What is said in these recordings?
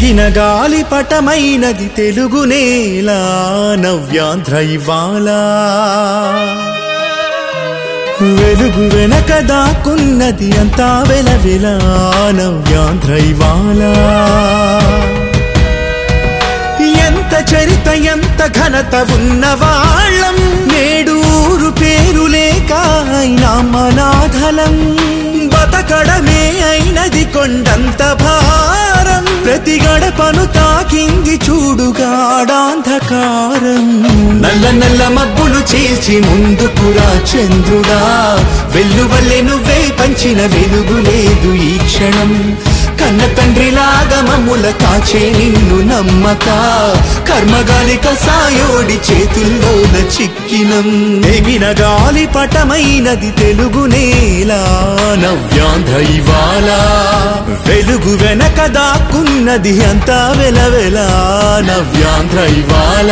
నెగిన గాలి పటమైనది తెలుగు నేల నవ్యాంధ్ర ఇవాళ వెలుగు వెనక దాక్కున్నది అంతా వెలవెల నవ్యాంధ్ర ఇవాళ ఎంత చరిత ఎంత ఘనత ఉన్న వాళ్ళం నేడు ఊరు పేరు లేక అయినా మనాధలం బతకడమే అయినది కొండంత భారం ప్రతి గడపను తాకింది చూడుగాడాంధకారం నల్ల నల్ల మబ్బులు చేసి ముందుకురా చంద్రుడా వెల్లువల్లే నువ్వే పంచిన వెలుగు లేదు ఈ క్షణం కన్న తండ్రిలాగా మమ్ముల కాచే నిన్ను నమ్మక కర్మగాలిక సాయోడి చేతుల్లోన చిక్కినం తెగిన గాలి పటమైనది తెలుగు నేల నవ్యాంధ్ర ఇవాళ వెలుగు వెనక దాక్కున్నది అంతా వెలవెల నవ్యాంధ్ర ఇవాళ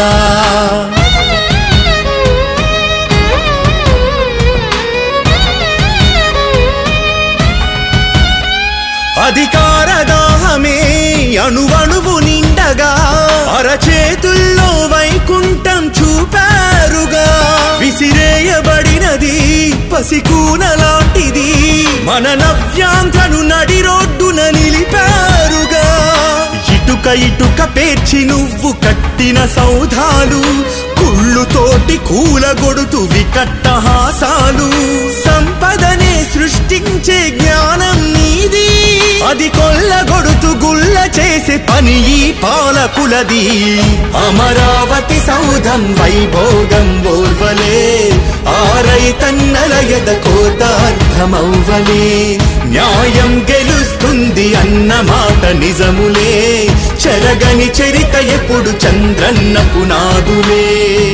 అధికార దాహమే అణువణువు నిండగా అరచేతుల్లో వైకుంఠం చూపారుగా విసిరేయబడినది పసికూన లాంటిది మన నవ్యాంధ్రను నడి రోడ్డున నిలిపారుగా ఇటుక ఇటుక పేర్చి నువ్వు కట్టిన సౌధాలు కుళ్ళుతోటి కూలగొడుతు వికట్టహాసాలు సంపదనే సృష్టించే జ్ఞానం నీది అది కొల్లగొడుతు గుల్ల చేసే పని ఈ పాలకులది అమరావతి సౌధం వైభోగం ఓర్వలే ఆరై తన్నలయద కోతార్థమవ్వలే న్యాయం గెలుస్తుంది అన్న మాట నిజములే చెరగని చరిత ఎప్పుడు చంద్రన్న పునాదులే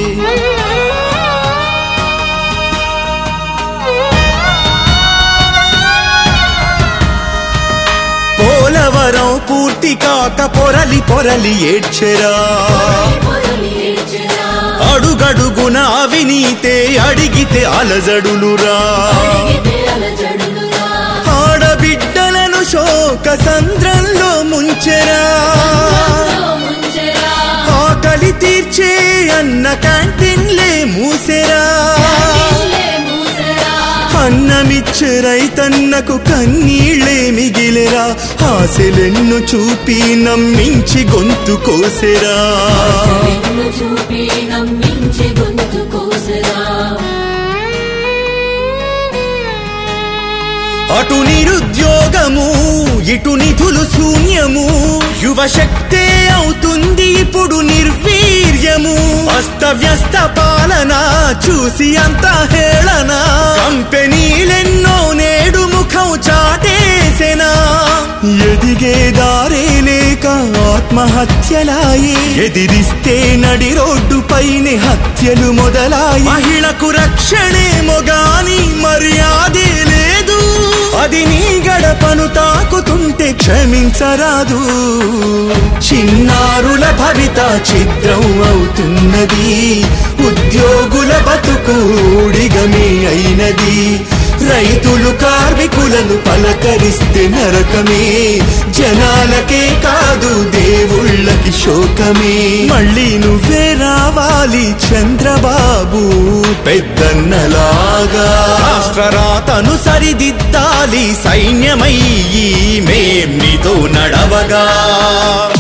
పోలవరం పూర్తి కాక పొరలి పొరలి ఏడ్చెరా అడుగడుగున అవినీతే అడిగితే అలజడులురా ఆడబిడ్డలను శోక సంద్రంలో ముంచెరా ఆకలి తీర్చే అన్న క్యాంటీన్లే మూసెరా అన్నమిచ్చే రైతన్నకు కన్నీళ్ళే మిగిలెరా ఆశలెన్ను చూపి నమ్మించి గొంతు కోసెరా నిన్ను చూపి నమ్మించి గొంతు కోసరా అటు నిరుద్యోగము ఇటు నిధులు శూన్యము యువశక్తే అవుతుంది ఇప్పుడు నిర్వీర్యము అస్తవ్యస్త పాలన చూసి అంత హేళన కంపెనీలెన్నో నేడు ముఖం చాటేసెనా ఎదిగే దారే లేక ఆత్మహత్యలాయి ఎదిరిస్తే నడి రోడ్డు పైన హత్యలు మొదలాయి మహిళకు రక్షణే మొగాని మర్యాదే లేదు అది నీ గడపను తాకుతుంటే క్షమించరాదు చిన్నారుల భవిత చిత్రం అవుతున్నది ఉద్యోగుల బతుకు ఊడిగమే అయినది రైతులు కార్మికులను పలకరిస్తే నరకమే జనాలకే కాదు దేవుళ్ళకి శోకమే మళ్ళీ నువ్వే రావాలి చంద్రబాబు పెద్దన్నలాగా రాష్ట్రరాతను సరిదిద్దాలి సైన్యమయ్యి మేం నీతో నడవగా